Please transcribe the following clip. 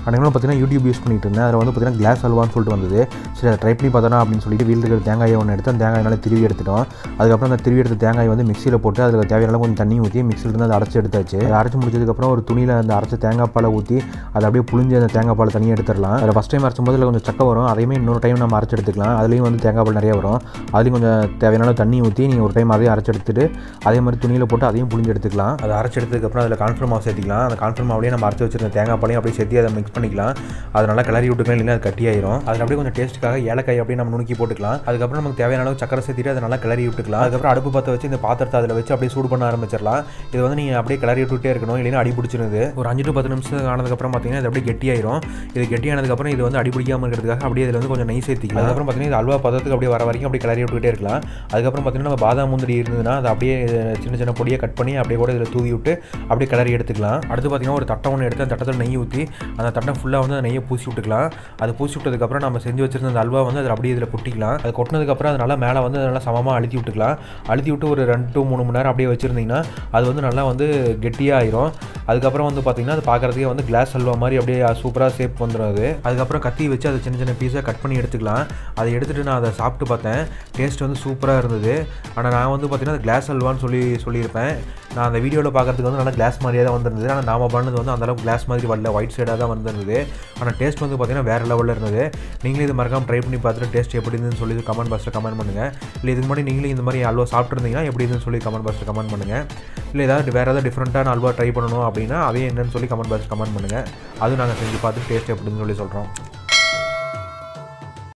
அன்றைக்கி பார்த்தீங்கன்னா YouTube use பண்ணிட்டு இருந்தேன் அதில் வந்து பார்த்தீங்கன்னா கிளாஸ் அல்வான்னு சொல்லிட்டு வந்தது சரி அதை ட்ரை பண்ணி பார்த்தோன்னா அப்படின்னு சொல்லிட்டு வீட்டில் இருக்கிற தேங்காயை ஒன்று எடுத்து அந்த தேங்காயினால திருவி எடுத்துட்டோம் அதுக்கப்புறம் அந்த திருவி எடுத்த தேங்காய் வந்து மிக்சியில் போட்டு அதில் தேவையான கொஞ்சம் தண்ணி ஊற்றி மிக்சியிலேருந்து அதை அரைச்சி எடுத்தாச்சு அதை அரைச்சி முடிச்சதுக்கப்புறம் ஒரு துணியில் அந்த அரைச்ச தேங்காய் பாலை ஊற்றி அதை அப்படியே புளிஞ்சு அந்த தேங்காய் பாலை தனியாக எடுத்துடலாம் அதில் ஃபஸ்ட் டைம் அரைச்சும் போது அதில் கொஞ்சம் சக்கை வரும் அதையுமே இன்னொரு டைம் நம்ம அரைச்சி எடுத்துக்கலாம் அதுலேயும் வந்து தேங்காய் பால் நிறைய வரும் அதுலேயும் கொஞ்சம் தேவையான தண்ணி ஊற்றி நீங்கள் ஒரு டைம் அதையும் அரைச்சி எடுத்துட்டு அதே மாதிரி துணியில் போட்டு அதையும் புளிஞ்சு எடுத்துக்கலாம் அதை அரைச்சி எடுத்ததுக்கப்புறம் அதில் கான்ஃபர்ம் மாவு சேர்த்திக்கலாம் அந்த கான்ஃபர்ம் மாவுலேயே நம்ம அரைச்சி வச்சிருந்த தேங்காய் பாலையும் அப்படியே சேர்த்து அதை மிக்ஸ் பண்ணிக்கலாம் அது நல்லா கிளறி விட்டுக்கலாம் இல்லைன்னா அது கட்டியாயிரும் அதில் அப்படியே கொஞ்சம் டேஸ்ட்டுக்காக ஏலக்காய் அப்படியே நம்ம நுணுக்கி போட்டுக்கலாம் அதுக்கப்புறம் நமக்கு தேவையான அளவு சக்கரை சேர்த்துட்டு அதை நல்லா கிளறி விட்டுக்கலாம் அதுக்கப்புறம் அடுப்பு பற்ற வச்சு இந்த பாத்திரத்தை அதில் வச்சு அப்படியே சூடு பண்ண ஆரம்பிச்சிடலாம் இது வந்து நீங்கள் அப்படியே கிளறி விட்டுட்டே இருக்கணும் இல்லைன்னா அடி பிடிச்சிருது ஒரு அஞ்சு டு பத்து நிமிஷம் ஆனதுக்கப்புறம் பார்த்தீங்கன்னா இது அப்படியே கெட்டியாயிரும் இது கெட்டியானதுக்கப்புறம் இது வந்து அடி பிடிக்காமல் இருக்கிறதுக்காக அப்படியே இதில் வந்து கொஞ்சம் நெய் சேர்த்திக்கலாம் அதுக்கப்புறம் பார்த்தீங்கன்னா இது அல்வா பதத்துக்கு அப்படியே வர வரைக்கும் அப்படியே கிளறி விட்டுக்கிட்டே இருக்கலாம் அதுக்கப்புறம் பார்த்தீங்கன்னா நம்ம பாதாம் முந்திரி இருந்ததுன்னா அதை அப்படியே சின்ன சின்ன பொடியை கட் பண்ணி அப்படியே கூட இதில் தூவி விட்டு அப்படியே கிளறி எடுத்துக்கலாம் அடுத்து பார்த்தீங்கன்னா ஒரு தட்டை ஒன்று எடுத்து அந்த தட்டத்தில் நெய் ஊற்றி அந்த தட்டை ஃபுல்லாக வந்து அந்த நெய்யை பூசி விட்டுக்கலாம் அது பூசி விட்டதுக்கப்புறம் நம்ம செஞ்சு வச்சிருந்த அந்த அல்வா வந்து அதில் அப்படியே இதில் கொட்டிக்கலாம் அது கொட்டினதுக்கப்புறம் அது நல்லா மேலே வந்து நல்லா சமமாக அழுத்தி விட்டுக்கலாம் அழுத்தி விட்டு ஒரு ரெண்டு டு மூணு மணி நேரம் அப்படியே வச்சுருந்தீங்கன்னா அது வந்து நல்லா வந்து கெட்டியாக ஆயிரும் அதுக்கப்புறம் வந்து பார்த்தீங்கன்னா அது பார்க்குறதுக்கே வந்து கிளாஸ் அல்வா மாதிரி அப்படியே சூப்பராக ஷேப் வந்துடும் அது அதுக்கப்புறம் கத்தி வச்சு அதை சின்ன சின்ன பீஸாக கட் பண்ணி எடுத்துக்கலாம் அதை எடுத்துகிட்டு நான் அதை சாப்பிட்டு பார்த்தேன் டேஸ்ட் வந்து சூப்பராக இருந்தது ஆனால் நான் வந்து பார்த்தீங்கன்னா அது கிளாஸ் அல்வான்னு சொல்லி சொல்லியிருப்பேன் நான் அந்த வீடியோவில் பார்க்குறதுக்கு வந்து நல்லா கிளாஸ் மாதிரியே தான் வந்திருந்தது ஆனால் நாம பண்ணது வந்து அந்தளவுக்கு கிளாஸ் மாதிரி வரல ஒயிட் சைடாக தான் வந்திருந்தது ஆனால் டேஸ்ட் வந்து பார்த்தீங்கன்னா வேறு லெவலில் இருந்தது நீங்களே இது மறக்காம ட்ரை பண்ணி பார்த்துட்டு டேஸ்ட் எப்படி இருந்துன்னு சொல்லி கமெண்ட் பாக்ஸில் கமெண்ட் பண்ணுங்கள் இல்லை இதுக்கு முன்னாடி நீங்களே இந்த மாதிரி அல்வா சாப்பிட்ருந்தீங்கன்னா எப்படி இருந்துன்னு சொல்லி கமெண்ட் பாக்ஸில் கமெண்ட் பண்ணுங்கள் இல்லை ஏதாவது வேறு ஏதாவது டிஃப்ரெண்ட்டான அல்வா ட்ரை பண்ணணும் அப்படின்னா அதையும் என்னன்னு சொல்லி கமெண்ட் பாக்ஸில் கமெண்ட் பண்ணுங்கள் அதுவும் நாங்கள் செஞ்சு பார்த்து டேஸ்ட் எப்படின்னு சொல்லி சொல்கிறோம்